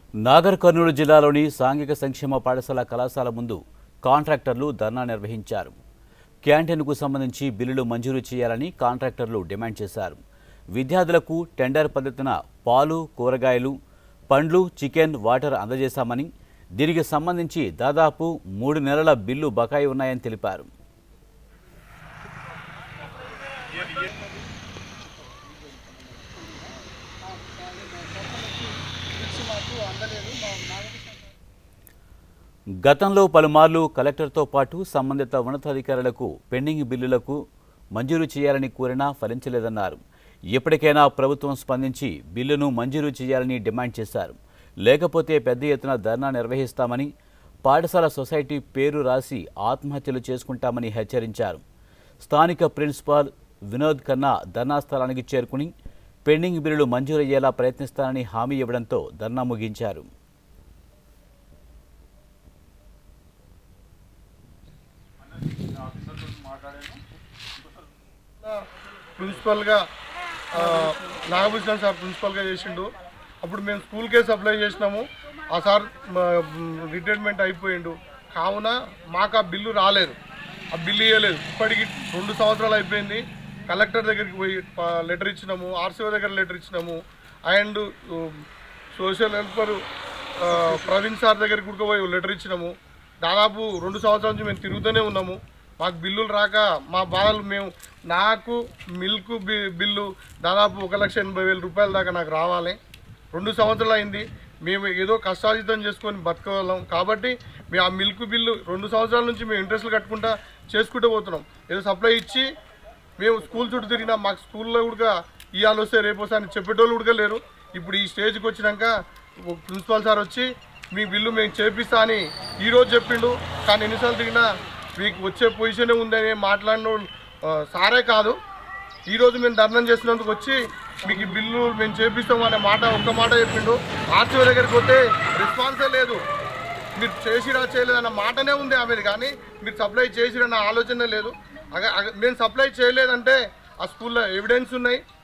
నాగర్ కర్నూలు జిల్లాలోని సాంఘిక సంక్షేమ పాఠశాల కళాశాల ముందు కాంట్రాక్టర్లు ధర్నా నిర్వహించారు క్యాంటీన్కు సంబంధించి బిల్లులు మంజూరు చేయాలని కాంట్రాక్టర్లు డిమాండ్ చేశారు విద్యార్థులకు టెండర్ పద్ధతిన పాలు కూరగాయలు పండ్లు చికెన్ వాటర్ అందజేశామని దీనికి సంబంధించి దాదాపు మూడు నెలల బిల్లు బకాయి ఉన్నాయని తెలిపారు గతంలో పలుమార్లు కలెక్టర్తో పాటు సంబంధిత ఉన్నతాధికారులకు పెండింగ్ బిల్లులకు మంజూరు చేయాలని కోరినా ఫలించలేదన్నారు ఇప్పటికైనా ప్రభుత్వం స్పందించి బిల్లును మంజూరు చేయాలని డిమాండ్ చేశారు లేకపోతే పెద్ద ఎత్తున ధర్నా నిర్వహిస్తామని పాఠశాల సొసైటీ పేరు రాసి ఆత్మహత్యలు చేసుకుంటామని హెచ్చరించారు స్థానిక ప్రిన్సిపాల్ వినోద్ ఖన్నా ధర్నా స్థలానికి చేరుకుని పెండింగ్ బిల్లులు మంజూరయ్యేలా ప్రయత్నిస్తానని హామీ ఇవ్వడంతో ధర్నా ముగించారు ప్రిన్సిపల్గా ఆ, నాగభూషణ్ సార్ ప్రిన్సిపల్గా చేసిండు అప్పుడు మేము స్కూల్కే సప్లై చేసినాము ఆ సార్ రిటైర్మెంట్ అయిపోయిండు కావున మాకు ఆ బిల్లు రాలేదు ఆ బిల్లు ఇవ్వలేదు ఇప్పటికి రెండు సంవత్సరాలు అయిపోయింది కలెక్టర్ దగ్గరికి పోయి ప- లెటర్ ఇచ్చినాము ఆర్సీఓ దగ్గర లెటర్ ఇచ్చినాము అండ్ సోషల్ హెల్పర్ ఆ, ప్రవీణ్ సార్ దగ్గరికి కూడా పోయి లెటర్ ఇచ్చినాము దాదాపు రెండు సంవత్సరాల నుంచి మేము తిరుగుతూనే ఉన్నాము మాకు బిల్లులు రాక మా బాధలు మేము నాకు మిల్క్ బి- బిల్లు దాదాపు ఒక లక్ష ఎనభై వేల రూపాయల దాకా నాకు రావాలి రెండు సంవత్సరాలు అయింది మేము ఏదో కష్టార్జితం చేసుకొని బతకగలం కాబట్టి మేము ఆ మిల్క్ బిల్లు రెండు సంవత్సరాల నుంచి మేము ఇంట్రెస్ట్లు కట్టుకుంటా చేసుకుంటూ పోతున్నాం ఏదో సప్లై ఇచ్చి మేము స్కూల్ చుట్టూ తిరిగినా మాకు స్కూల్లో కూడా ఇవాళ వస్తే రేపు వస్తే అని చెప్పేటోళ్ళు కూడా లేరు ఇప్పుడు ఈ స్టేజ్కి వచ్చినాక ఓ ప్రిన్సిపాల్ సార్ వచ్చి మీ బిల్లు మేము చేపిస్తా అని ఈరోజు చెప్పిండు కానీ ఎన్నిసార్లు తిరిగినా మీకు వచ్చే పొజిషనే ఉందని మాట్లాడిన వాళ్ళు, ఆ, సారే కాదు ఈరోజు మేము ధర్నం చేసినందుకు వచ్చి మీకు ఈ బిల్లు మేము చేపిస్తాం అనే మాట ఒక్క మాట చెప్పిండు ఆర్టీఓ దగ్గరికి పోతే రెస్పాన్సే లేదు మీరు చేసిరా చేయలేదన్న మాటనే ఉంది ఆమెది కానీ మీరు సప్లై చేసిరన్న ఆలోచనే లేదు అగ- అగ- మేము సప్లై చేయలేదంటే ఆ స్కూల్లో ఎవిడెన్స్ ఉన్నాయి